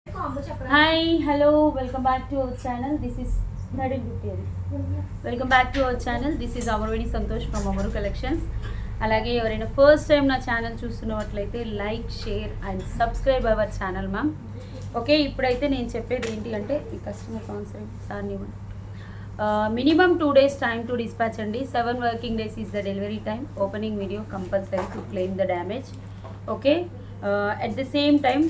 Hi hello welcome back to our channel this is thirteen fifty అది welcome back to our channel this is Amarveni Santosh from Amaru collections అలాగే ఎవరైనా first time నా channel చూస్తున్నట్లయితే like share and subscribe our channel ma'am okay ఇప్పుడైతే నేను చెప్పేది ఏంటి అంటే ఈ కస్టమర్ కాన్సెప్ట్ సార్ ఇవ్వండి minimum two days time to dispatch అండి seven working days is the delivery time opening video compulsory to claim the damage okay at the same time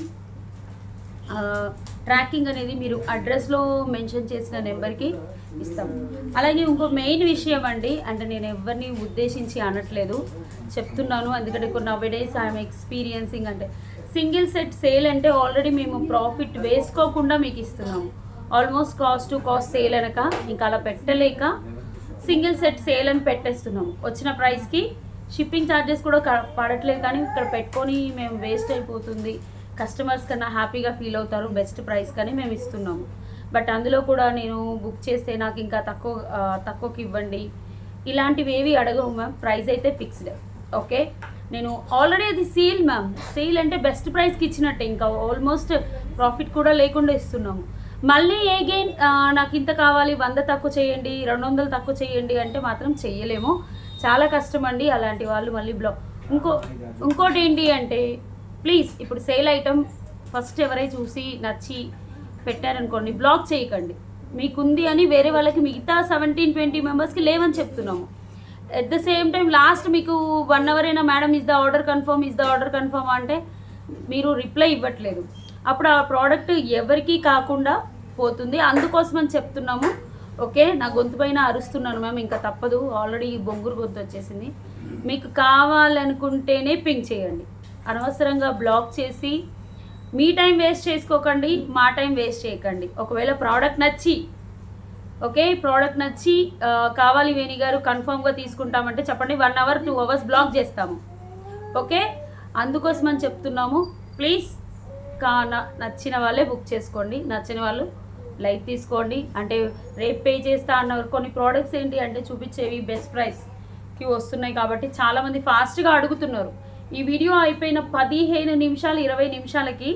tracking అనేది మీరు అడ్రస్లో మెన్షన్ చేసిన నెంబర్కి ఇస్తాము అలాగే ఇంకో మెయిన్ విషయం అండి అంటే నేను ఎవరిని ఉద్దేశించి అనట్లేదు చెప్తున్నాను ఎందుకంటే కొన్ని డేస్ ఐఎమ్ ఎక్స్పీరియన్సింగ్ అంటే సింగిల్ సెట్ సేల్ అంటే ఆల్రెడీ మేము ప్రాఫిట్ వేసుకోకుండా మీకు ఇస్తున్నాము almost cost to cost sale అనక ఇంకా అలా పెట్టలేక సింగిల్ సెట్ సేల్ అని పెట్టేస్తున్నాము వచ్చిన ప్రైస్కి షిప్పింగ్ ఛార్జెస్ కూడా క- పడట్లేదు కానీ ఇక్కడ పెట్టుకొని మేము వేస్ట్ అయిపోతుంది కస్టమర్స్ కన్నా హ్యాపీగా ఫీల్ అవుతారు బెస్ట్ ప్రైస్ కానీ మేము ఇస్తున్నాము బట్ అందులో కూడా నేను బుక్ చేస్తే నాకు ఇంకా తక్కువ ఆ, తక్కువకి ఇవ్వండి ఇలాంటివి ఏవి అడగవు మ్యామ్ ప్రైస్ అయితే ఫిక్స్డ్ ఓకే నేను ఆల్రెడీ అది సేల్ మ్యామ్ సేల్ అంటే బెస్ట్ ప్రైస్కి ఇచ్చినట్టే ఇంకా ఆల్మోస్ట్ ప్రాఫిట్ కూడా లేకుండా ఇస్తున్నాము మళ్ళీ ఏగైన్ నాకు ఇంత కావాలి వంద తక్కువ చేయండి రెండు వందలు తక్కువ చేయండి అంటే మాత్రం చెయ్యలేము చాలా కష్టం అండి అలాంటి వాళ్ళు మళ్ళీ బ్లాక్ ఇంకో ఇంకోటి ఏంటి అంటే ప్లీజ్ ఇప్పుడు సేల్ ఐటమ్ ఫస్ట్ ఎవరై చూసి నచ్చి పెట్టారనుకోండి బ్లాక్ చేయకండి మీకుంది అని వేరే వాళ్ళకి మిగతా సెవెంటీన్ ట్వంటీ మెంబర్స్కి లేవని చెప్తున్నాము at the same time last మీకు వన్ అవర్ అయినా madam is the order confirm is the order confirm అంటే మీరు రిప్లై ఇవ్వట్లేదు అప్పుడు ఆ ప్రోడక్ట్ ఎవరికి కాకుండా పోతుంది అందుకోసమని చెప్తున్నాము ఓకే నా గొంతు పైన అరుస్తున్నాను మ్యామ్ ఇంకా తప్పదు ఆల్రెడీ బొంగురు గొంతు వచ్చేసింది మీకు కావాలనుకుంటేనే పింక్ చేయండి అనవసరంగా బ్లాక్ చేసి మీ టైం వేస్ట్ చేసుకోకండి మా టైం వేస్ట్ చేయకండి ఒకవేళ ప్రోడక్ట్ నచ్చి ఓకే ప్రోడక్ట్ నచ్చి ఆ, కావాలి వేణి గారు కన్ఫర్మ్గా తీసుకుంటామంటే చెప్పండి one hour two hours block చేస్తాము ఓకే అందుకోసం అని చెప్తున్నాము ప్లీజ్ కా న- నచ్చిన వాళ్ళే బుక్ చేసుకోండి నచ్చిన వాళ్ళు లైట్ తీసుకోండి అంటే రేపు పే చేస్తా అన్నారు కొన్ని ప్రోడక్ట్స్ ఏంటి అంటే చూపించేవి బెస్ట్ ప్రైస్కి వస్తున్నాయి కాబట్టి చాలామంది ఫాస్ట్గా అడుగుతున్నారు ఈ వీడియో అయిపోయిన పదిహేను నిమిషాలు ఇరవై నిమిషాలకి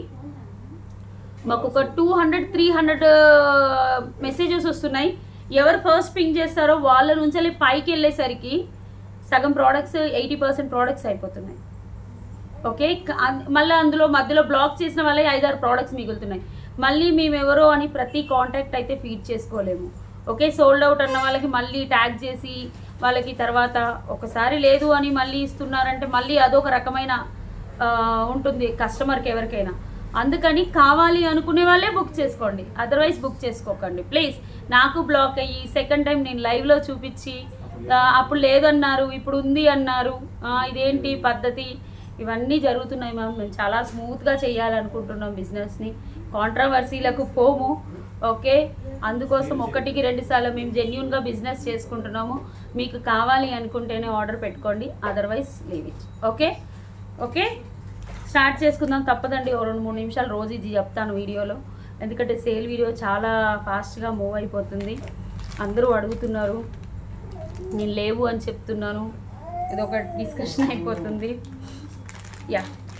మాకు ఒక two hundred three hundred messages వస్తున్నాయి ఎవరు ఫస్ట్ పింక్ చేస్తారో వాళ్ళ నుంచి పైకి వెళ్ళేసరికి సగం ప్రోడక్ట్స్ ఎయిటీ పర్సెంట్ ప్రోడక్ట్స్ అయిపోతున్నాయి ఓకే క- అన్- మళ్ళీ అందులో మధ్యలో బ్లాక్ చేసిన వాళ్ళే ఐదారు ప్రోడక్ట్స్ మిగులుతున్నాయి మళ్ళీ మేము ఎవరో అని ప్రతి కాంటాక్ట్ అయితే ఫీడ్ చేసుకోలేము ఓకే సోల్డ్ అవుట్ అన్న వాళ్ళకి మళ్ళీ ట్యాగ్ చేసి వాళ్ళకి తర్వాత ఒకసారి లేదు అని మళ్ళీ ఇస్తున్నారంటే మళ్ళీ అదొక రకమైన ఆ, ఉంటుంది కస్టమర్కి ఎవరికైనా అందుకని కావాలి అనుకునే వాళ్ళే బుక్ చేసుకోండి అదర్వైజ్ బుక్ చేసుకోకండి ప్లీజ్ నాకు బ్లాక్ అయ్యి సెకండ్ టైం నేను లైవ్లో చూపించి ఆ, అప్పుడు లేదన్నారు ఇప్పుడు ఉంది అన్నారు ఆ, ఇదేంటి పద్ధతి ఇవన్నీ జరుగుతున్నాయి మ్యామ్ మేము చాలా స్మూత్గా చేయాలనుకుంటున్నాం బిజినెస్ని కాంట్రవర్సీలకు పోము ఓకే అందుకోసం ఒకటికి రెండు సార్లు మేము జెన్యున్గా బిజినెస్ చేసుకుంటున్నాము మీకు కావాలి అనుకుంటేనే ఆర్డర్ పెట్టుకోండి otherwise leave it okay okay start చేసుకుందాం తప్పదండి ఓ రెండు మూడు నిమిషాలు రోజు ఇది చెప్తాను వీడియోలో ఎందుకంటే సేల్ వీడియో చాలా ఫాస్ట్గా మూవ్ అయిపోతుంది అందరూ అడుగుతున్నారు నేను లేవు అని చెప్తున్నాను ఇది ఒక డిస్కషన్ అయిపోతుంది yeah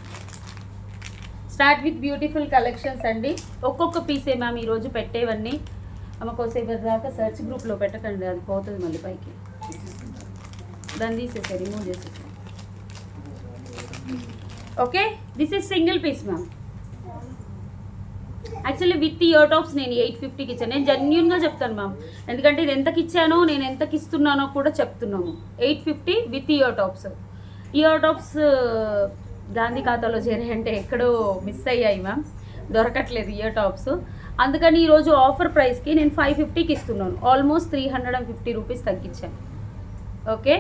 start with beautiful collections అండి ఒక్కొక్క పీసే మ్యామ్ ఈరోజు పెట్టేవన్నీ అమ్మ కోసేపు దాకా సెర్చ్ గ్రూప్లో పెట్టకండి అది పోతుంది మళ్ళీ పైకి దాన్ని తీసేసారు రిమూవ్ చేసేసారు okay this is single piece ma'am actually with ear tops నేను ఎయిట్ ఫిఫ్టీకి ఇచ్చాను నేను జెన్యున్గా చెప్తాను మ్యామ్ ఎందుకంటే ఇది ఎంతకి ఇచ్చానో నేను ఎంతకి ఇస్తున్నానో కూడా చెప్తున్నాము eight fifty with ear tops ear tops Gandhi ఖాతాలో చేరాయంటే ఎక్కడో మిస్ అయ్యాయి మ్యామ్ దొరకట్లేదు ఇయర్ టాప్స్ అందుకని ఈరోజు ఆఫర్ ప్రైస్కి నేను ఫైవ్ ఫిఫ్టీకి ఇస్తున్నాను almost three hundred and fifty rupees తగ్గించాను ఓకే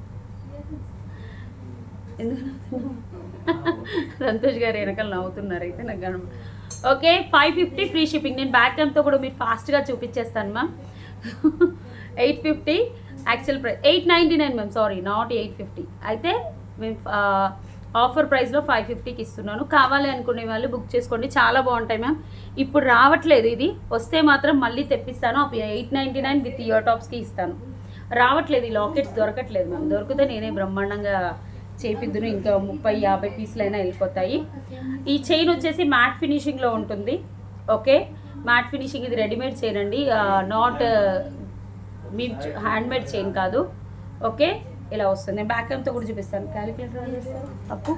ఎందుకు నవ్వుతున్నావు? సంతోష్ గారు వెనకాల నవ్వుతున్నారు అయితే నాకు కనబ okay five fifty free shipping నేను బ్యాక్ టైంతో కూడా మీరు ఫాస్ట్గా చూపించేస్తాను ma'am eight fifty actual price eight ninety nine ma'am sorry not eight fifty అయితే మేము ఆఫర్ ప్రైస్లో ఫైవ్ ఫిఫ్టీకి ఇస్తున్నాను కావాలి అనుకునే వాళ్ళు బుక్ చేసుకోండి చాలా బాగుంటాయి మ్యామ్ ఇప్పుడు రావట్లేదు ఇది వస్తే మాత్రం మళ్ళీ తెప్పిస్తాను అప్పుడు eight ninety nine with ear టాప్స్కి ఇస్తాను రావట్లేదు ఈ లాకెట్స్ దొరకట్లేదు మ్యామ్ దొరికితే నేనే బ్రహ్మాండంగా చేపిద్దును ఇంకా ముప్పై యాభై పీసులు అయినా వెళ్ళిపోతాయి ఈ చైన్ వచ్చేసి మ్యాట్ ఫినిషింగ్లో ఉంటుంది ఓకే మ్యాట్ ఫినిషింగ్ ఇది రెడీమేడ్ చైన్ అండి నాట్ మీ హ్యాండ్మేడ్ చైన్ కాదు ఓకే ఇలా వస్తుంది నేను బ్యాక్ క్యామ్తో కూడా చూపిస్తాను క్యాలిక్యులేటర్ చేస్తాను అప్పు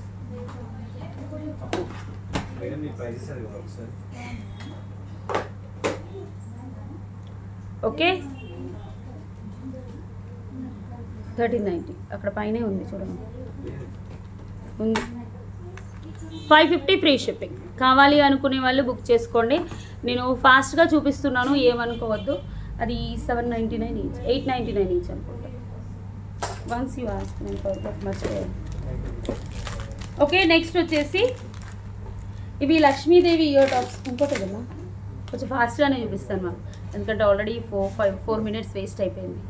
మేడం మీ ప్రైస్ అది ఒకసారి ఓకే థర్టీన్ నైంటీ అక్కడ పైనే ఉంది చూడండి ఉంది ఫైవ్ ఫిఫ్టీ ఫ్రీ షిప్పింగ్ కావాలి అనుకునే వాళ్ళు బుక్ చేసుకోండి నేను ఫాస్ట్గా చూపిస్తున్నాను ఏమనుకోవద్దు అది seven ninety nine each eight ninety nine each అనుకుంటా వన్స్ యూ ఆస్క్ నేను ఫర్గట్ మర్చిపోయాను ఓకే నెక్స్ట్ వచ్చేసి ఇవి లక్ష్మీదేవి ఇయర్ టాప్స్ ఇంకోటి కదా కొంచెం ఫాస్ట్గానే చూపిస్తాను మ్యామ్ ఎందుకంటే already four five four minutes waste అయిపోయింది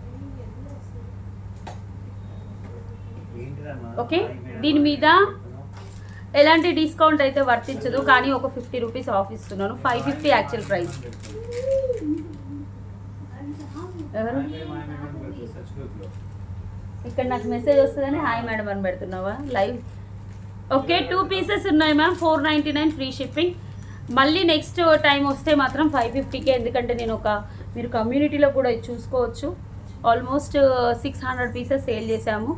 ఓకే దీని మీద ఎలాంటి డిస్కౌంట్ అయితే వర్తించదు కానీ ఒక ఫిఫ్టీ రూపీస్ ఆఫ్ ఇస్తున్నాను ఫైవ్ ఫిఫ్టీ యాక్చువల్ ప్రైస్ ఎవరు ఇక్కడ నాకు మెసేజ్ వస్తుందని హాయ్ మేడం అని పెడుతున్నావా లైవ్ ఓకే టూ పీసెస్ ఉన్నాయి ma'am four ninety nine free shipping మళ్ళీ నెక్స్ట్ టైం వస్తే మాత్రం ఫైవ్ ఫిఫ్టీకే ఎందుకంటే నేను ఒక మీరు కమ్యూనిటీలో కూడా ఇది చూసుకోవచ్చు almost six hundred pieces sale చేశాము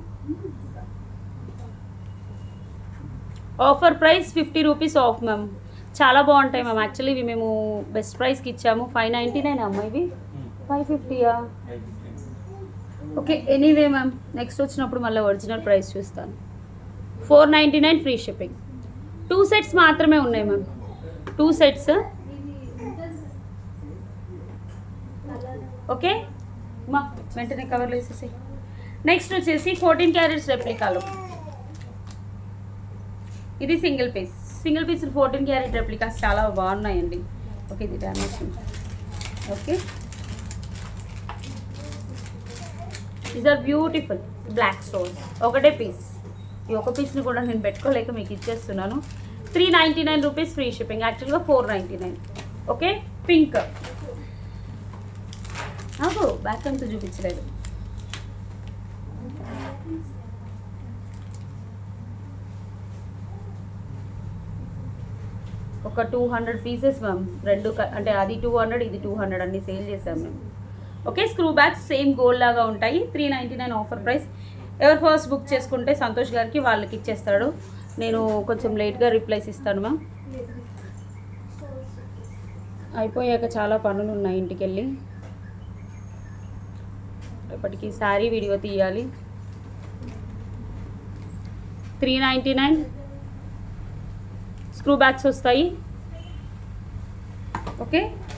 offer price fifty rupees off ma'am చాలా బాగుంటాయి మ్యామ్ యాక్చువల్లీ ఇవి మేము బెస్ట్ ప్రైస్కి ఇచ్చాము ఫైవ్ నైంటీ నైన్ అమ్మ ఇవి ఫైవ్ ఫిఫ్టీయా ఓకే ఎనీవే మ్యామ్ నెక్స్ట్ వచ్చినప్పుడు మళ్ళీ ఒరిజినల్ ప్రైస్ చూస్తాను four ninety nine free shipping two sets మాత్రమే ఉన్నాయి మ్యామ్ టూ సెట్స్ ఓకే మా వెంటనే కవర్లు వేసేసి నెక్స్ట్ వచ్చేసి ఫోర్టీన్ క్యారెట్స్ రెప్లికాలు ఇది single piece single piece fourteen carat replicas చాలా బాగున్నాయండి ఓకే ఇది damage okay these are beautiful black stones ఒకటే పీస్ ఈ ఒక పీస్ని కూడా నేను పెట్టుకోలేక మీకు ఇచ్చేస్తున్నాను three ninety nine rupees free shipping యాక్చువల్గా four ninety nine okay pink నాకు బ్యాక్ అంతా చూపించలేదు ఒక టూ హండ్రెడ్ పీసెస్ మ్యామ్ రెండు క- అంటే అది టూ హండ్రెడ్ ఇది టూ హండ్రెడ్ అన్ని సేల్ చేసాం మేము okay screw backs same gold లాగా ఉంటాయి three ninety nine offer price ఎవరు ఫస్ట్ బుక్ చేసుకుంటే సంతోష్ గారికి వాళ్ళకి ఇచ్చేస్తాడు నేను కొంచెం లేట్గా రిప్లైస్ ఇస్తాను మ్యామ్ అయిపోయాక చాలా పనులు ఉన్నాయి ఇంటికి వెళ్ళి రేపటికి శారీ వీడియో తీయాలి three ninety nine screw backs వస్తాయి ఓకే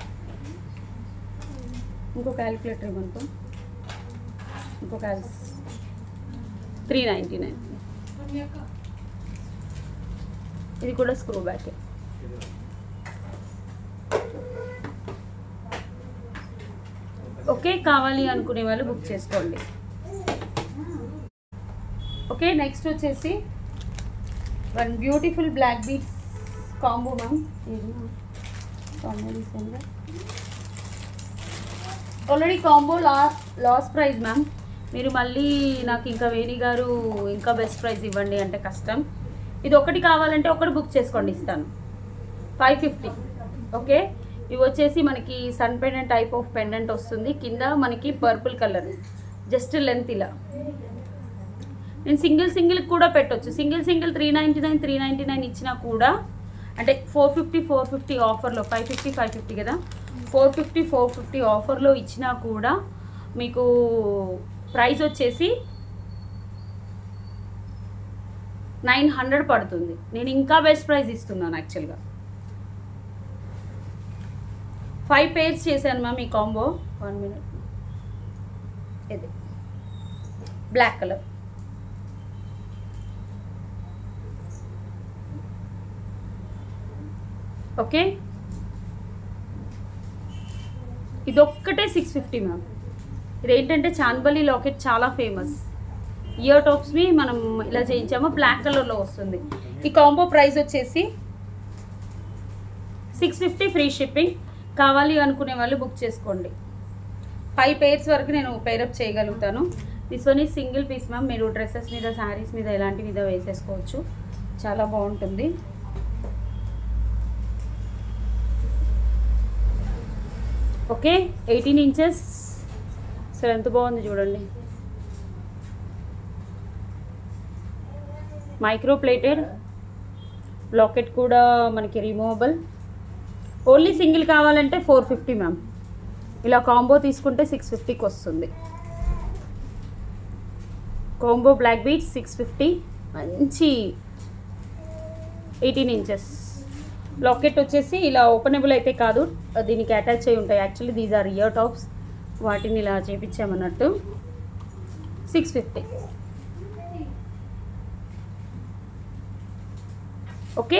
ఇంకో క్యాలిక్యులేటర్ ఇవ్వనుకో ఇంకో క్యాల్స్ త్రీ నైంటీ నైన్ ఇది కూడా స్క్రూ బ్యాగ్ ఓకే కావాలి అనుకునే వాళ్ళు బుక్ చేసుకోండి ఓకే నెక్స్ట్ వచ్చేసి one beautiful black beads combo ma'am combo తీసుకోండి ఆల్రెడీ కాంబో లా లాస్ ప్రైస్ మ్యామ్ మీరు మళ్ళీ నాకు ఇంకా వేణి గారు ఇంకా బెస్ట్ ప్రైస్ ఇవ్వండి అంటే కష్టం ఇది ఒకటి కావాలంటే ఒకటి బుక్ చేసుకోండి ఇస్తాను ఫైవ్ ఫిఫ్టీ ఓకే ఇవి వచ్చేసి మనకి sun pendant type of pendant వస్తుంది కింద మనకి పర్పుల్ కలర్ జస్ట్ లెంత్ ఇలా నేను సింగిల్ సింగిల్ కూడా పెట్టొచ్చు single single three ninety nine three ninety nine ఇచ్చినా కూడా అంటే ఫోర్ ఫిఫ్టీ ఫోర్ ఫిఫ్టీ ఆఫర్లో ఫైవ్ ఫిఫ్టీ ఫైవ్ ఫిఫ్టీ కదా ఫోర్ ఫిఫ్టీ ఫోర్ ఫిఫ్టీ ఆఫర్లో ఇచ్చినా కూడా మీకు ప్రైస్ వచ్చేసి నైన్ హండ్రెడ్ పడుతుంది నేను ఇంకా బెస్ట్ ప్రైస్ ఇస్తున్నాను యాక్చువల్గా ఫైవ్ పేర్స్ చేశాను మ్యామ్ ఈ కాంబో వన్ మినిట్ ఇది బ్లాక్ కలర్ ఓకే ఇదొక్కటే సిక్స్ ఫిఫ్టీ మ్యామ్ ఇదేంటంటే చాందబలి లాకెట్ చాలా ఫేమస్ ఇయర్ టాప్స్ని మనం ఇలా చేయించాము బ్లాక్ కలర్లో వస్తుంది ఈ కాంబో ప్రైస్ వచ్చేసి సిక్స్ ఫిఫ్టీ ఫ్రీ షిప్పింగ్ కావాలి అనుకునే వాళ్ళు బుక్ చేసుకోండి ఫైవ్ పేర్స్ వరకు నేను పేరప్ చేయగలుగుతాను దిస్ వన్ ఈ సింగిల్ పీస్ మ్యామ్ మీరు డ్రెస్సెస్ మీద శారీస్ మీద ఎలాంటి మీద వేసేసుకోవచ్చు చాలా బాగుంటుంది ఓకే ఎయిటీన్ ఇంచెస్ అసలు ఎంత బాగుంది చూడండి మైక్రో ప్లేటెడ్ లాకెట్ కూడా మనకి రిమూవబుల్ ఓన్లీ సింగిల్ కావాలంటే ఫోర్ ఫిఫ్టీ మ్యామ్ ఇలా కాంబో తీసుకుంటే సిక్స్ ఫిఫ్టీకి వస్తుంది combo black beads six fifty మంచి ఎయిటీన్ ఇంచెస్ లాకెట్ వచ్చేసి ఇలా ఓపెనబుల్ అయితే కాదు దీనికి అటాచ్ అయి ఉంటాయి actually these are ear tops వాటిని ఇలా చేపించామన్నట్టు సిక్స్ ఫిఫ్టీ ఓకే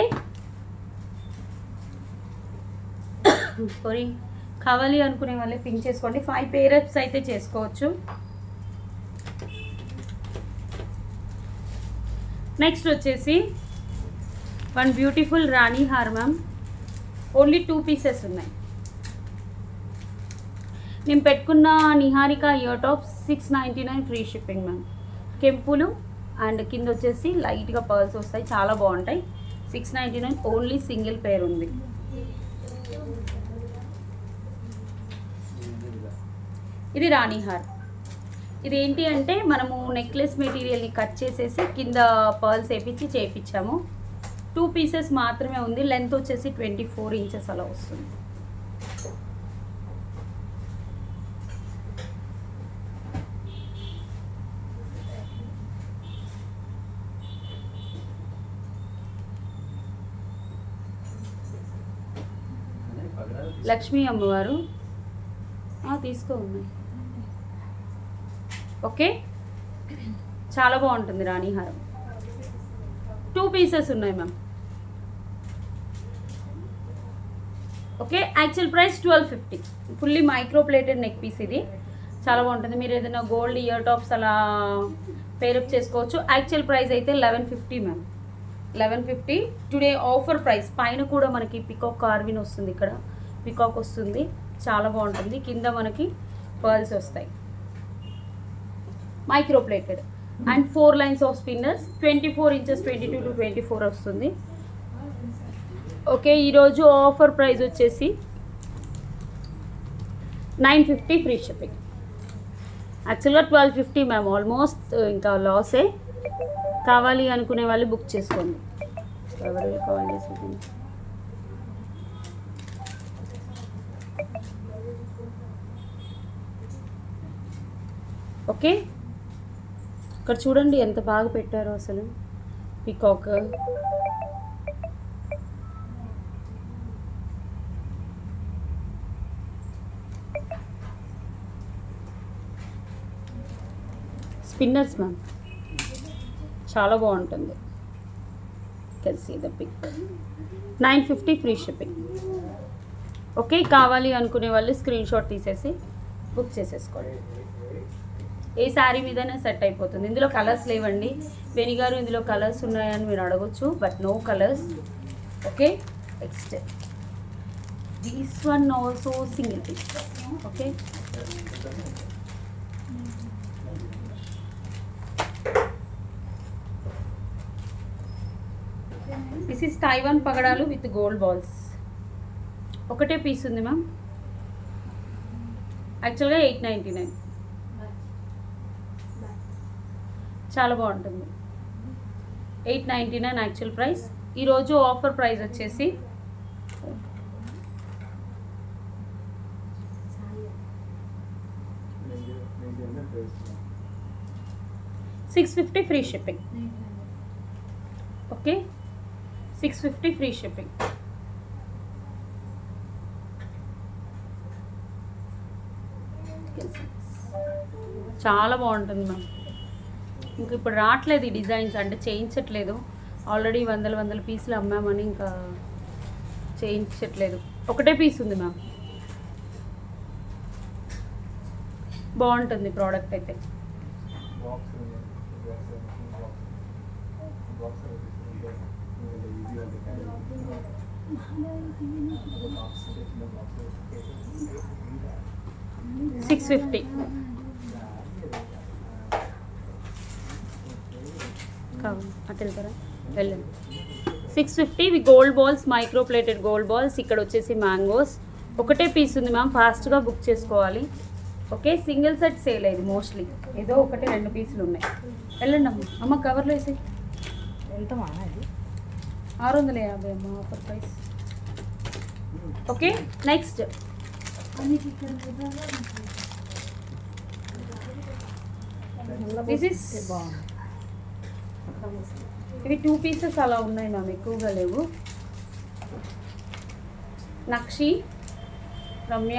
సారీ కావాలి అనుకునే వాళ్ళే పింక్ చేసుకోండి ఫైవ్ పేరప్స్ అయితే చేసుకోవచ్చు నెక్స్ట్ వచ్చేసి వన్ బ్యూటిఫుల్ రాణి హార్ మ్యామ్ ఓన్లీ టూ పీసెస్ ఉన్నాయి నేను పెట్టుకున్న Niharika ear tops six ninety nine free shipping ma'am కెంపులు అండ్ కింద వచ్చేసి లైట్గా పర్ల్స్ వస్తాయి చాలా బాగుంటాయి six ninety nine only single pair ఉంది ఇది రాణి హార్ ఇది ఏంటి అంటే మనము నెక్లెస్ మెటీరియల్ని కట్ చేసేసి కింద పర్ల్స్ వేపించి చేయించాము టూ పీసెస్ మాత్రమే ఉంది లెంత్ వచ్చేసి ట్వంటీ ఫోర్ ఇంచెస్ అలా వస్తుంది లక్ష్మీ అమ్మవారు ఆ, తీసుకో ఉన్నాయి ఓకే చాలా బాగుంటుంది రాణిహారం టూ పీసెస్ ఉన్నాయి ma'am okay actual price twelve fifty fully micro plated neck piece ఇది చాలా బాగుంటుంది మీరు ఏదైనా గోల్డ్ ఇయర్ టాప్స్ అలా పేరప్ చేసుకోవచ్చు యాక్చువల్ ప్రైస్ అయితే eleven fifty ma'am eleven fifty today offer price పైన కూడా మనకి పికాక్ కార్విన్ వస్తుంది ఇక్కడ పికాక్ వస్తుంది చాలా బాగుంటుంది కింద మనకి పర్ల్స్ వస్తాయి micro plated and four lines of spinners twenty four inches twenty two to twenty four వస్తుంది ఓకే ఈరోజు ఆఫర్ ప్రైస్ వచ్చేసి నైన్ ఫిఫ్టీ ఫ్రీ షిప్పింగ్ యాక్చువల్గా ట్వెల్వ్ ఫిఫ్టీ మ్యామ్ ఆల్మోస్ట్ ఇంకా లాసే కావాలి అనుకునే వాళ్ళు బుక్ చేసుకోండి ఎవరు కాల్ చేసి ఓకే ఇక్కడ చూడండి ఎంత బాగా పెట్టారో అసలు పికాక్ స్పిన్నర్స్ మ్యామ్ చాలా బాగుంటుంది can see the pic nine fifty free shipping okay కావాలి అనుకునే వాళ్ళు స్క్రీన్ షాట్ తీసేసి బుక్ చేసేసుకోండి ఏ శారీ మీదైనా సెట్ అయిపోతుంది ఇందులో కలర్స్ లేవండి వెనిగారు ఇందులో కలర్స్ ఉన్నాయని మీరు అడగొచ్చు but no colours okay next this one also single piece okay this is Taiwan పగడాలు విత్ గోల్డ్ బాల్స్ ఒకటే పీస్ ఉంది మ్యామ్ యాక్చువల్గా ఎయిట్ నైంటీ నైన్ చాలా బాగుంటుంది eight ninety nine actual price ఈరోజు ఆఫర్ ప్రైస్ వచ్చేసి six fifty free shipping okay six fifty free shipping చాలా బాగుంటుంది మ్యామ్ ఇంక ఇప్పుడు రావట్లేదు ఈ డిజైన్స్ అంటే చేయించట్లేదు ఆల్రెడీ వందల వందల పీసులు అమ్మామని ఇంకా చేయించట్లేదు ఒకటే పీస్ ఉంది మ్యామ్ బాగుంటుంది ప్రోడక్ట్ అయితే సిక్స్ ఫిఫ్టీ కావాలి అటు వెళ్తారా వెళ్ళండి సిక్స్ ఫిఫ్టీ ఇవి gold balls micro plated gold balls ఇక్కడ వచ్చేసి మ్యాంగోస్ ఒకటే పీస్ ఉంది మ్యామ్ ఫాస్ట్గా బుక్ చేసుకోవాలి ఓకే సింగిల్ సెట్ సేల్ అయ్యేది మోస్ట్లీ ఏదో ఒకటి రెండు పీసులు ఉన్నాయి వెళ్ళండి అమ్మ అమ్మ కవర్లో వేసి ఎంత మా ఇది ఆరు వందల యాభై అమ్మ offer price okay next This is- బాగుంది ఇవి టూ పీసెస్ అలా ఉన్నాయి మ్యామ్ ఎక్కువగా లేవు నక్షి రమ్య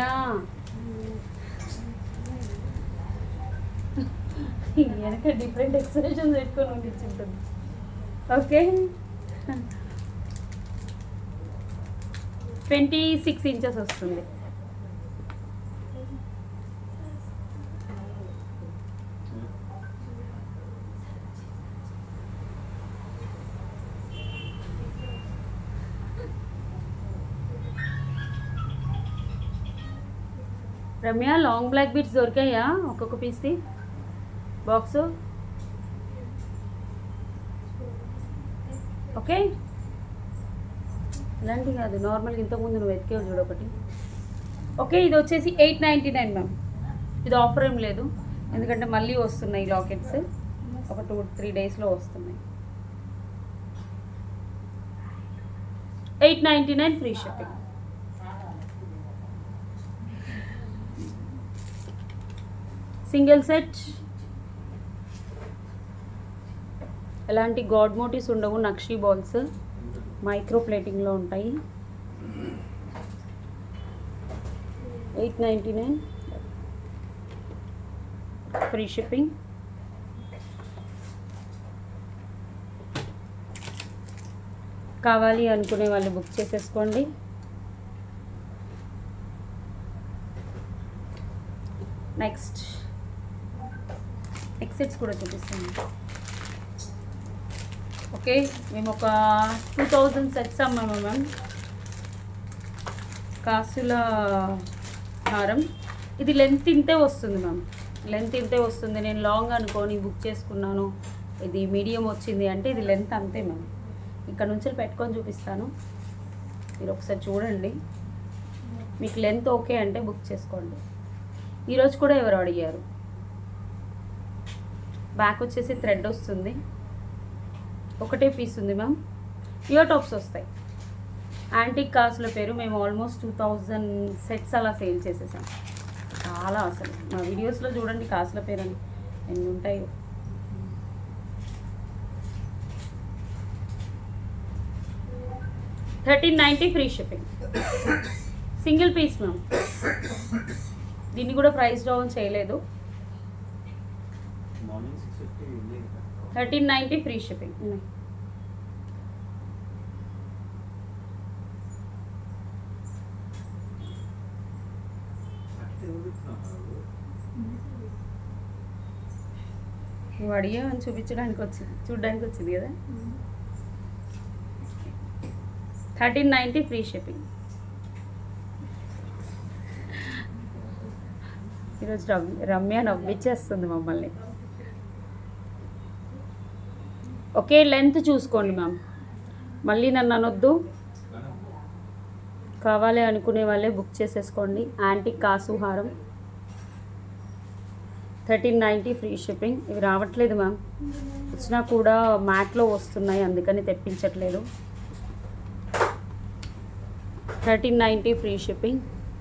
వెనక డిఫరెంట్ ఎక్స్ప్రెషన్స్ పెట్టుకొని ఉండిచ్చుంటుంది ఓకే ట్వంటీ సిక్స్ ఇంచెస్ వస్తుంది రమ్య లాంగ్ బ్లాక్ బీట్స్ దొరికాయా ఒక్కొక్క పీస్ది బాక్స్ ఓకే ఇలాంటి కాదు నార్మల్గా ఇంతకుముందు నువ్వు వెతికేవు చూడు ఒకటి ఓకే ఇది వచ్చేసి ఎయిట్ నైంటీ నైన్ మ్యామ్ ఇది ఆఫర్ ఏం లేదు ఎందుకంటే మళ్ళీ వస్తున్నాయి లాకెట్స్ ఒక టూ త్రీ డేస్లో వస్తున్నాయి eight ninety nine free shipping single set ఎలాంటి గాడ్ మోటివ్స్ ఉండవు నక్షీ బాల్స్ మైక్రో ప్లేటింగ్లో ఉంటాయి eight ninety nine free shipping కావాలి అనుకునే వాళ్ళు బుక్ చేసేసుకోండి నెక్స్ట్ ఎక్సెట్స్ కూడా చూపిస్తాను ఓకే మేము ఒక టూ థౌజండ్ సెట్స్ అమ్మాము మ్యామ్ కాసుల హారం ఇది లెంత్ ఇంతే వస్తుంది మ్యామ్ లెంత్ ఇంతే వస్తుంది నేను లాంగ్ అనుకొని బుక్ చేసుకున్నాను ఇది మీడియం వచ్చింది అంటే ఇది లెంత్ అంతే మ్యామ్ ఇక్కడ నుంచి పెట్టుకొని చూపిస్తాను మీరు ఒకసారి చూడండి మీకు లెంత్ ఓకే అంటే బుక్ చేసుకోండి ఈరోజు కూడా ఎవరు అడిగారు బ్యాక్ వచ్చేసి థ్రెడ్ వస్తుంది ఒకటే పీస్ ఉంది మ్యామ్ ఇయర్ టాప్స్ వస్తాయి యాంటిక్ కాసుల పేరు మేము ఆల్మోస్ట్ టూ థౌజండ్ సెట్స్ అలా సేల్ చేసేసాం చాలా అసలు మా వీడియోస్లో చూడండి కాసుల పేరు అని ఎన్ని ఉంటాయో thirteen ninety free shipping single piece ma'am దీన్ని కూడా ప్రైస్ డౌన్ చేయలేదు మార్నింగ్ సిక్స్ ఫిఫ్టీ ఉంది థర్టీన్ నైంటీ ఫ్రీ షిప్పింగ్ నువ్వు అడిగావని చూపించడానికి వచ్చింది చూడడానికి వచ్చింది కదా థర్టీన్ నైంటీ ఫ్రీ షిప్పింగ్ ఈరోజు రమ్య రమ్య నవ్విచ్చేస్తుంది మమ్మల్ని ఒకే లెంత్ చూసుకోండి మ్యామ్ మళ్ళీ నన్ను అనొద్దు కావాలి అనుకునే వాళ్ళే బుక్ చేసేసుకోండి యాంటిక్ కాసు హారం థర్టీన్ నైంటీ ఫ్రీ షిప్పింగ్ ఇవి రావట్లేదు మ్యామ్ వచ్చినా కూడా మ్యాట్లో వస్తున్నాయి అందుకని తెప్పించట్లేదు thirteen ninety free shipping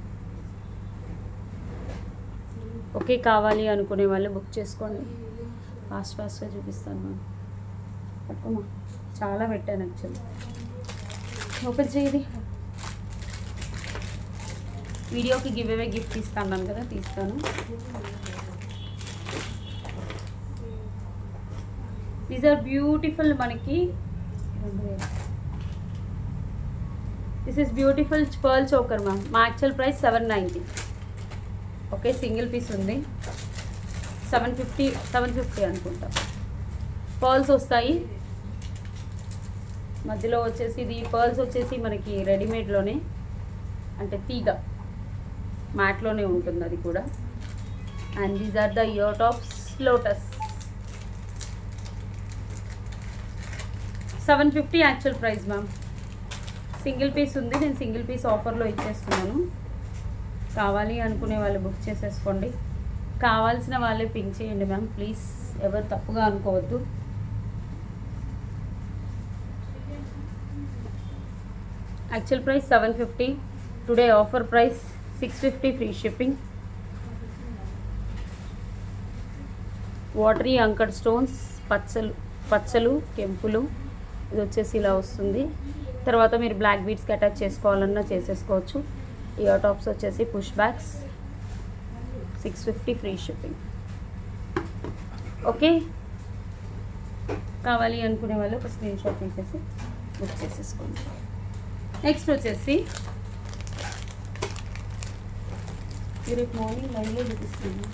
okay కావాలి అనుకునే వాళ్ళు బుక్ చేసుకోండి ఫాస్ట్ ఫాస్ట్గా చూపిస్తాను మ్యామ్ పట్టుకోమా చాలా పెట్టాను యాక్చువల్లీ ఓపెన్ చేయది వీడియోకి గివ్ అవే గిఫ్ట్ ఇస్తాను కదా తీస్తాను దీస్ ఆర్ బ్యూటిఫుల్ మనకి this is beautiful pearl choker ma'am మా actual price seven ninety okay single piece ఉంది సెవెన్ ఫిఫ్టీ సెవెన్ ఫిఫ్టీ అనుకుంటా పర్ల్స్ వస్తాయి మధ్యలో వచ్చేసి ఇది పర్ల్స్ వచ్చేసి మనకి రెడీమేడ్లోనే అంటే తీగ మ్యాట్లోనే ఉంటుంది అది కూడా and these are the ear tops lotus seven fifty actual price ma'am single piece ఉంది నేను సింగిల్ పీస్ ఆఫర్లో ఇచ్చేస్తున్నాను కావాలి అనుకునే వాళ్ళు బుక్ చేసేసుకోండి కావాల్సిన వాళ్ళే పింక్ చేయండి మ్యామ్ ప్లీజ్ ఎవరు తప్పుగా అనుకోవద్దు actual price seven fifty today offer price six fifty free shipping వాటరీ అంకర్ స్టోన్స్ పచ్చలు పచ్చలు కెంపులు ఇది వచ్చేసి ఇలా వస్తుంది తర్వాత మీరు బ్లాక్ బీడ్స్కి అటాచ్ చేసుకోవాలన్నా చేసేసుకోవచ్చు ఇయర్ టాప్స్ వచ్చేసి push backs six fifty free shipping okay కావాలి అనుకునే వాళ్ళు ఒక స్క్రీన్ షాట్ తీసేసి బుక్ చేసేసుకోండి నెక్స్ట్ వచ్చేసి రేపు మార్నింగ్ లైవ్లో చూపిస్తుంది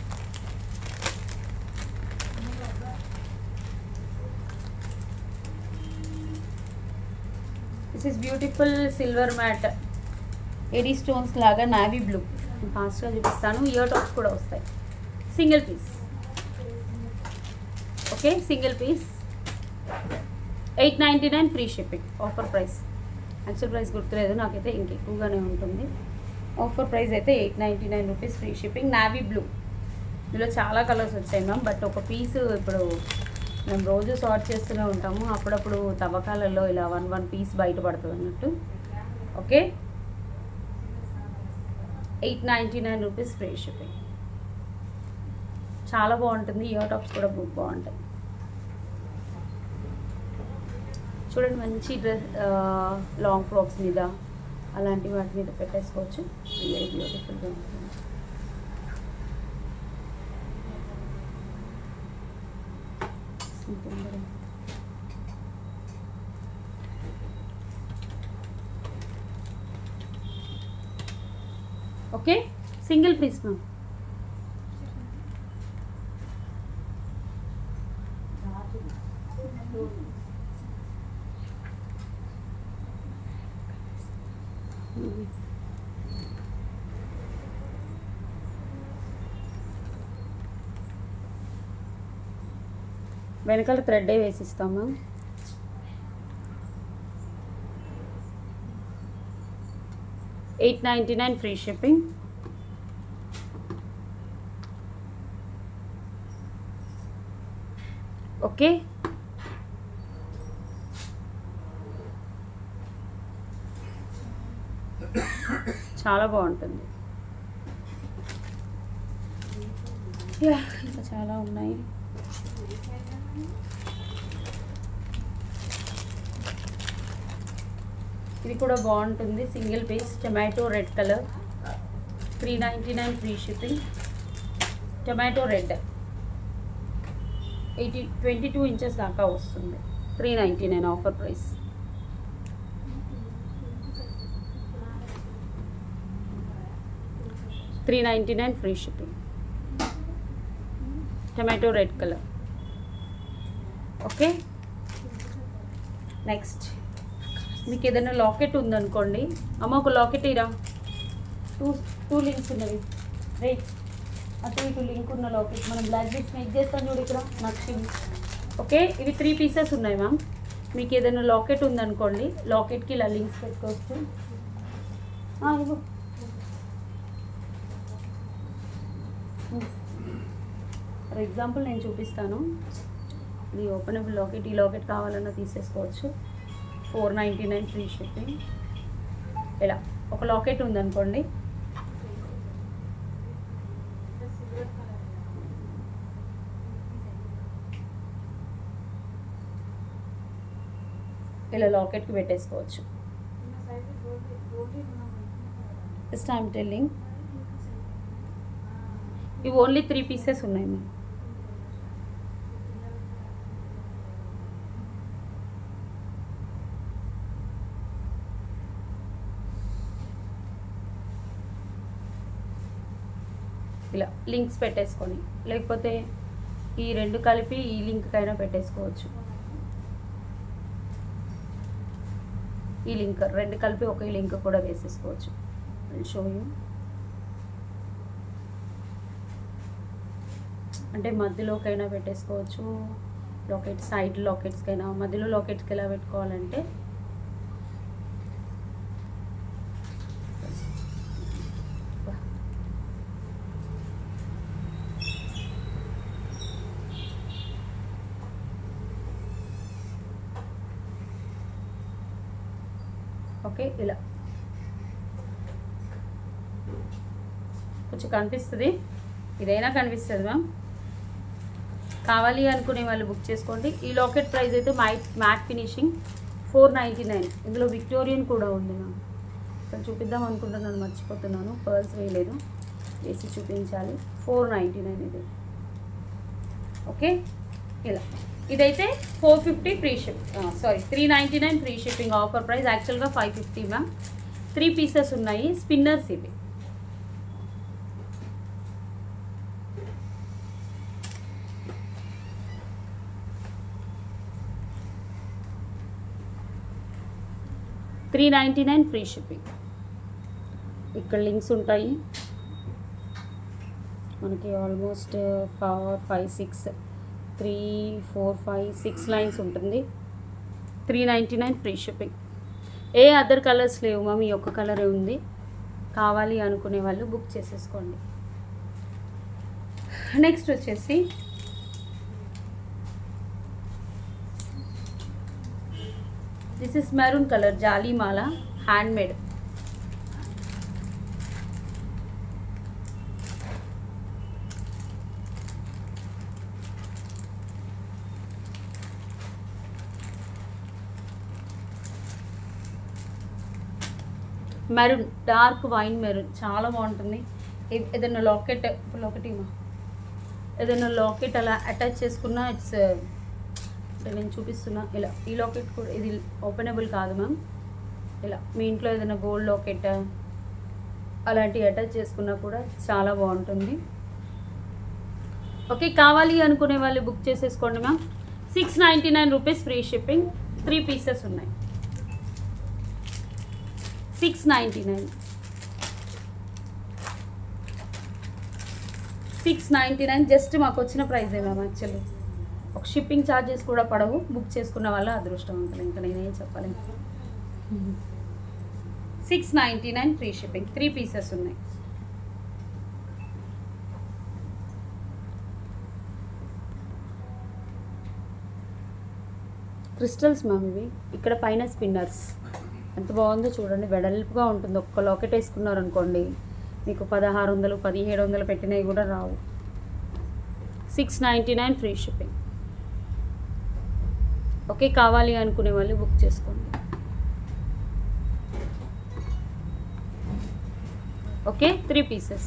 this is beautiful silver matte AD stones లాగా నావీ బ్లూ ఫాస్ట్గా చూపిస్తాను ఇయర్ టాప్స్ కూడా వస్తాయి single piece okay single piece eight ninety nine free shipping offer price actual price గుర్తులేదు నాకైతే ఇంకెక్కువగానే ఉంటుంది ఆఫర్ ప్రైస్ అయితే eight ninety nine rupees free shipping navy blue ఇందులో చాలా కలర్స్ వచ్చాయి మ్యామ్ బట్ ఒక పీస్ ఇప్పుడు మేము రోజు సార్ట్ చేస్తూనే ఉంటాము అప్పుడప్పుడు తవ్వకాలలో ఇలా వన్ వన్ పీస్ బయటపడుతుంది అన్నట్టు okay eight ninety nine rupees free shipping చాలా బాగుంటుంది ఇయర్ టాప్స్ కూడా బుక్ బాగుంటాయి చూడండి మంచి డ్రెస్ లాంగ్ ఫ్రాక్స్ మీద అలాంటి వాటి మీద పెట్టేసుకోవచ్చు వెరీ బ్యూటిఫుల్గా ఉంటుంది ఉంటుంది. ఓకే సింగిల్ పీస్ మ్యామ్ వెనకాల థ్రెడ్డే వేసిస్తాం ma'am eight ninety nine free shipping okay చాలా బాగుంటుంది యా, ఇంకా చాలా ఉన్నాయి ఇది కూడా బాగుంటుంది single piece tomato red colour three ninety nine free shipping tomato red eighty twenty two inches దాకా వస్తుంది three ninety nine offer price three ninety nine free shipping tomato red colour okay next మీకు ఏదైనా locket ఉందనుకోండి అమ్మ ఒక locket ఇరా two two links ఉన్నవి రే అటు ఇటు లింక్ ఉన్న లాకెట్ మనం బ్లాక్ బీట్స్ మేక్ చేస్తాం చూడు ఇక్కడ నచ్చింది ఓకే ఇవి త్రీ పీసెస్ ఉన్నాయి మ్యామ్ మీకు ఏదైనా లాకెట్ ఉందనుకోండి లాకెట్కి ఇలా లింక్స్ పెట్టుకోవచ్చు ఆ, ఇవ్వు ఫర్ ఎగ్జాంపుల్ నేను చూపిస్తాను ఇది ఓపెనబుల్ లాకెట్ ఈ లాకెట్ కావాలన్నా తీసేసుకోవచ్చు four ninety nine free shipping ఇలా ఒక లాకెట్ ఉందనుకోండి ఇలా లాకెట్కి పెట్టేసుకోవచ్చు జస్ట్ ఐమ్ టెల్లింగ్ ఇవి ఓన్లీ త్రీ పీసెస్ ఉన్నాయి మ్యామ్ ఇలా లింక్స్ పెట్టేసుకొని లేకపోతే ఈ రెండు కలిపి ఈ లింక్ అయినా పెట్టేసుకోవచ్చు ఈ లింక్ రెండు కలిపి ఒకే లింక్ కూడా వేసేసుకోవచ్చు షో యూ అంటే మధ్యలోకైనా పెట్టేసుకోవచ్చు లాకెట్ సైడ్ లాకెట్స్కైనా మధ్యలో లాకెట్స్కి ఎలా పెట్టుకోవాలంటే ఓకే ఇలా కొంచెం కనిపిస్తుంది ఇదైనా కనిపిస్తుంది మ్యామ్ కావాలి అనుకునే వాళ్ళు బుక్ చేసుకోండి ఈ లాకెట్ ప్రైస్ అయితే మైట్ matte finishing four ninety nine ఇందులో విక్టోరియన్ కూడా ఉంది మ్యామ్ అసలు చూపిద్దాం అనుకుంటున్నాను మర్చిపోతున్నాను పర్ల్స్ వేయలేదు వేసి చూపించాలి ఫోర్ నైంటీ నైన్ ఇది ఓకే ఇలా ఇదైతే four fifty free ship sorry three ninety nine free shipping offer price యాక్చువల్గా five fifty ma'am three pieces ఉన్నాయి స్పిన్నర్స్ ఇవి three ninety nine free shipping ఇక్కడ లింక్స్ ఉంటాయి మనకి almost four five six three four five six lines ఉంటుంది three ninety nine free shipping ఏ other colours లేవు ma'am ఈ ఒక్క కలరే ఉంది కావాలి అనుకునే వాళ్ళు బుక్ చేసేసుకోండి నెక్స్ట్ వచ్చేసి దిస్ ఇస్ మెరూన్ కలర్ జాలీమాల hand made maroon dark wine maroon చాలా బాగుంటుంది ఏ- ఏదైనా లాకెట్ లాకెట్ ఇమా ఏదైనా లాకెట్ అలా అటాచ్ చేసుకున్నా ఇట్స్ అంటే నేను చూపిస్తున్నా ఇలా ఈ లాకెట్ కూడా ఇది ఓపెనబుల్ కాదు మ్యామ్ ఇలా మీ ఇంట్లో ఏదైనా గోల్డ్ లాకెట్ అలాంటివి అటాచ్ చేసుకున్నా కూడా చాలా బాగుంటుంది ఓకే కావాలి అనుకునే వాళ్ళు బుక్ చేసేసుకోండి ma'am six ninety nine rupees free shipping three pieces ఉన్నాయి six ninety nine six ninety nine just మాకు వచ్చిన ప్రైస్ మ్యామ్ యాక్చువల్లీ ఒక షిప్పింగ్ ఛార్జెస్ కూడా పడవు బుక్ చేసుకున్న వాళ్ళ అదృష్టవంతులు ఇంకా నేనేం చెప్పలేను six ninety nine free shipping three pieces ఉన్నాయి క్రిస్టల్స్ మ్యామ్ ఇవి ఇక్కడ పైన స్పిన్నర్స్ ఎంత బాగుందో చూడండి వెడల్పుగా ఉంటుంది ఒక్క లాకెట్ వేసుకున్నారు అనుకోండి మీకు పదహారు వందలు పదిహేడు వందలు పెట్టినవి కూడా రావు six ninety nine free shipping okay కావాలి అనుకునే వాళ్ళు బుక్ చేసుకోండి ఓకే త్రీ పీసెస్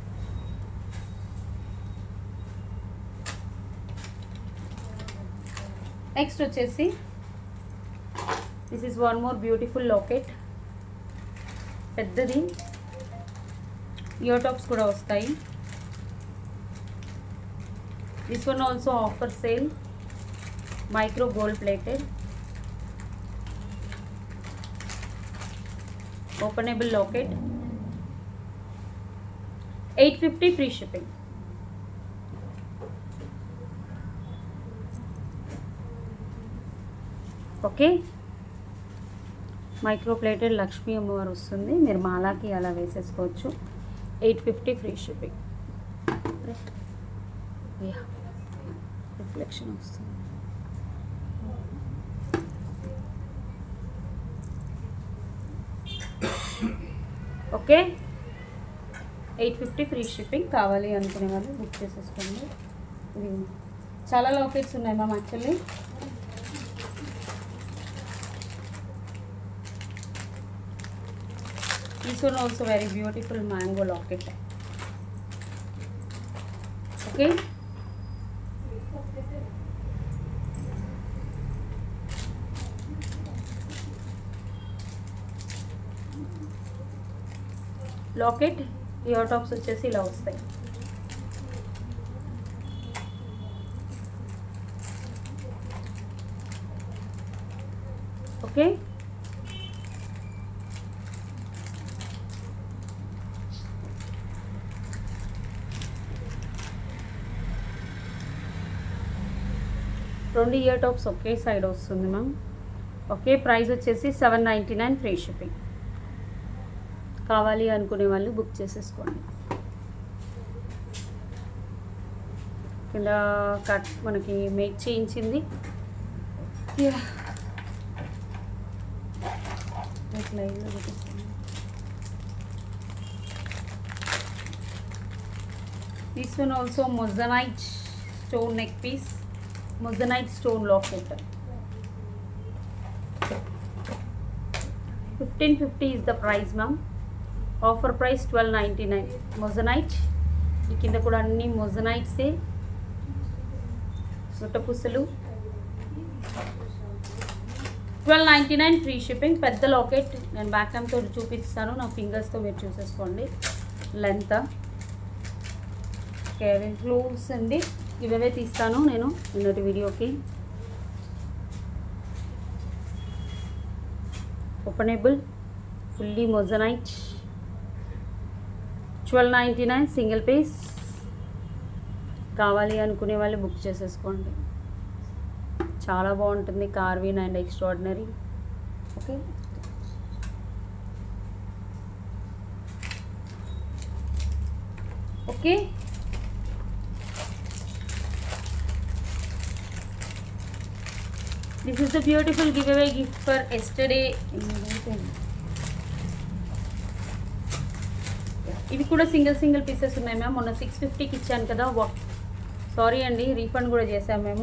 నెక్స్ట్ వచ్చేసి this is one more beautiful locket పెద్దది ఇయర్ టాప్స్ కూడా వస్తాయి this one also offer sale micro gold plated openable locket eight fifty free shipping okay micro plated Lakshmi అమ్మవారు వస్తుంది మీరు మాలాకి అలా వేసేసుకోవచ్చు eight fifty free shipping reflection వస్తుంది okay eight fifty free shipping కావాలి అనుకునే వాళ్ళు బుక్ చేసేసుకోండి ఇది చాలా లాకెట్స్ ఉన్నాయి ma'am actually This one also very beautiful mango locket. Okay. Locket ear tops వచ్చేసి ఇలా వస్తాయి ఓకే రెండు ఇయర్ టాప్స్ ఒకే సైడ్ వస్తుంది మ్యామ్ ఒకే ప్రైస్ వచ్చేసి seven ninety nine free shipping కావాలి అనుకునే వాళ్ళు బుక్ చేసేసుకోండి కింద కట్ మనకి మేక్ చేయించింది లైవ్లో చూపిస్తాను this one also moissanite stone neck piece moissanite stone locket fifteen fifty is the price ma'am offer price twelve ninety nine moissanite ఈ కింద కూడా అన్ని మొజనైట్సే సుట్టపుసలు twelve ninety nine free shipping పెద్ద లాకెట్ నేను బ్యాక్ టైమ్తో చూపిస్తాను నా ఫింగర్స్తో మీరు చూసేసుకోండి లెంత్ కేవిన్ క్లూవ్స్ అండి ఇవే తీస్తాను నేను నిన్నటి వీడియోకి openable fully moissanite twelve ninety nine single piece కావాలి అనుకునే వాళ్ళు బుక్ చేసేసుకోండి చాలా బాగుంటుంది carving and extraordinary okay okay this is the beautiful give away gift for yesterday ఇవి కూడా సింగిల్ సింగిల్ పీసెస్ ఉన్నాయి మ్యామ్ మొన్న సిక్స్ ఫిఫ్టీకి ఇచ్చాను కదా సారీ అండి రీఫండ్ కూడా చేసాం మేము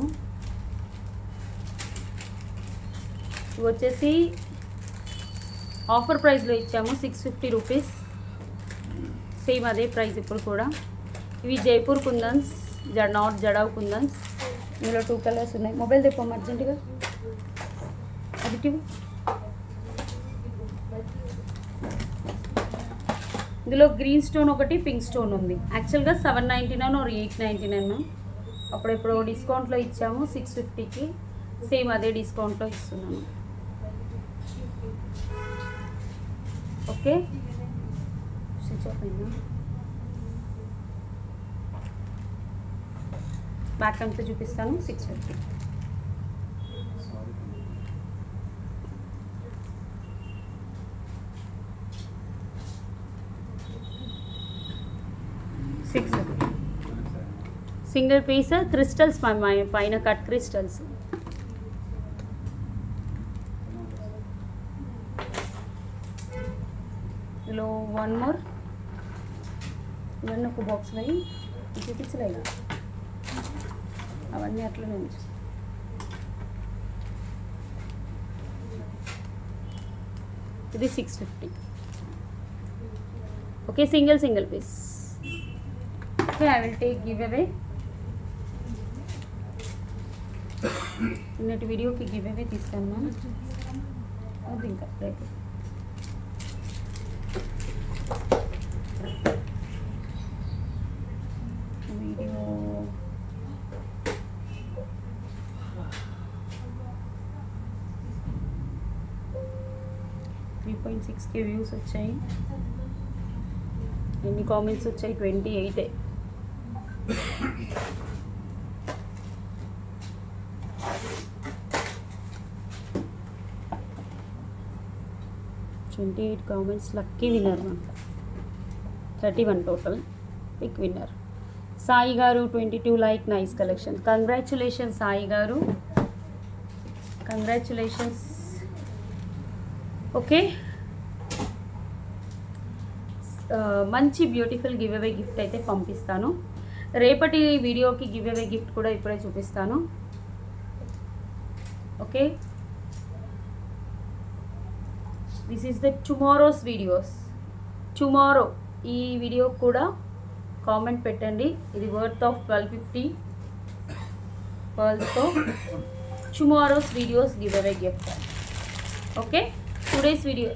ఇవి వచ్చేసి ఆఫర్ ప్రైస్లో ఇచ్చాము సిక్స్ ఫిఫ్టీ రూపీస్ సేమ్ అదే ప్రైస్ ఇప్పుడు కూడా ఇవి జైపూర్ కుందన్స్ జ నాట్ జడావ్ కుందన్స్ ఇందులో టూ కలర్స్ ఉన్నాయి మొబైల్ తెప్పం అర్జెంటుగా అది టివ్. ఇందులో గ్రీన్ స్టోన్ ఒకటి పింక్ స్టోన్ ఉంది యాక్చువల్గా seven ninety nine or eight ninety nine అప్పుడు ఇప్పుడు డిస్కౌంట్లో ఇచ్చాము సిక్స్ ఫిఫ్టీకి సేమ్ అదే డిస్కౌంట్లో ఇస్తున్నాను ఓకే స్విచ్ ఆఫ్ అయిందా బ్యాక్ అంతా చూపిస్తాను six fifty sorry six single piece crystals పైన కట్ క్రిస్టల్స్ ఇందులో వన్ మోర్ ఇవన్నీ ఒక బాక్స్లో అయ్యి చూపించలేదు అవన్నీ అట్లనే ఉంచు ఇది six fifty okay single single piece okay I will take give away నిన్నటి వీడియోకి గివ్ అవే తీస్తాను మ్యామ్ అది ఇంకా రేపు video three point six K views వచ్చాయి ఎన్ని కామెంట్స్ వచ్చాయి ట్వంటీ ఎయిటే twenty eight comments lucky winner మాట thirty one total pick winner Sai గారు twenty two like nice collection congratulation Sai గారు కంగ్రాచులేషన్స్ ఓకే మంచి బ్యూటిఫుల్ గివ్ అవే గిఫ్ట్ అయితే పంపిస్తాను రేపటి వీడియోకి గివ్ అవే గిఫ్ట్ కూడా ఇప్పుడే చూపిస్తాను okay this is the tomorrow's videos tomorrow ఈ వీడియో కూడా కామెంట్ పెట్టండి ఇది వర్త్ ఆఫ్ ట్వెల్వ్ ఫిఫ్టీ పర్ల్స్తో టుమారోస్ వీడియోస్ గివ్ అవే గిఫ్ట్ ఓకే టుడేస్ వీడియో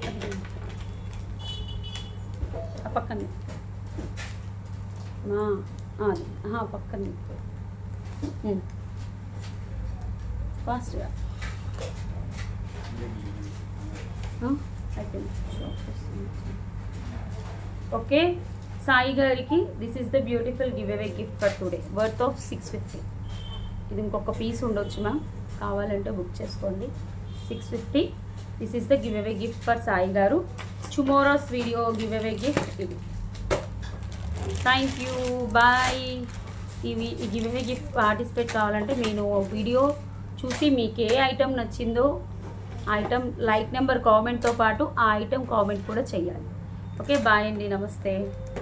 ఆ పక్కన ఆ, ఆ, అది ఆహా, పక్కన ఫాస్ట్గా అయిపోయింది ఓకే సాయి గారికి this is the beautiful give away gift for today worth of six fifty ఇది ఇంకొక పీస్ ఉండొచ్చు మ్యామ్ కావాలంటే బుక్ చేసుకోండి six fifty this is the give away gift for Sai గారు టుమారోస్ వీడియో గివ్ అవే గిఫ్ట్ ఇది థ్యాంక్ యూ బాయ్ ఇవి ఈ give away gift participate కావాలంటే నేను వీడియో చూసి మీకు ఏ ఐటెం నచ్చిందో ఆ ఐటమ్ లైక్ నెంబర్ కామెంట్తో పాటు ఆ ఐటమ్ కామెంట్ కూడా చేయాలి ఓకే బాయ్ అండి నమస్తే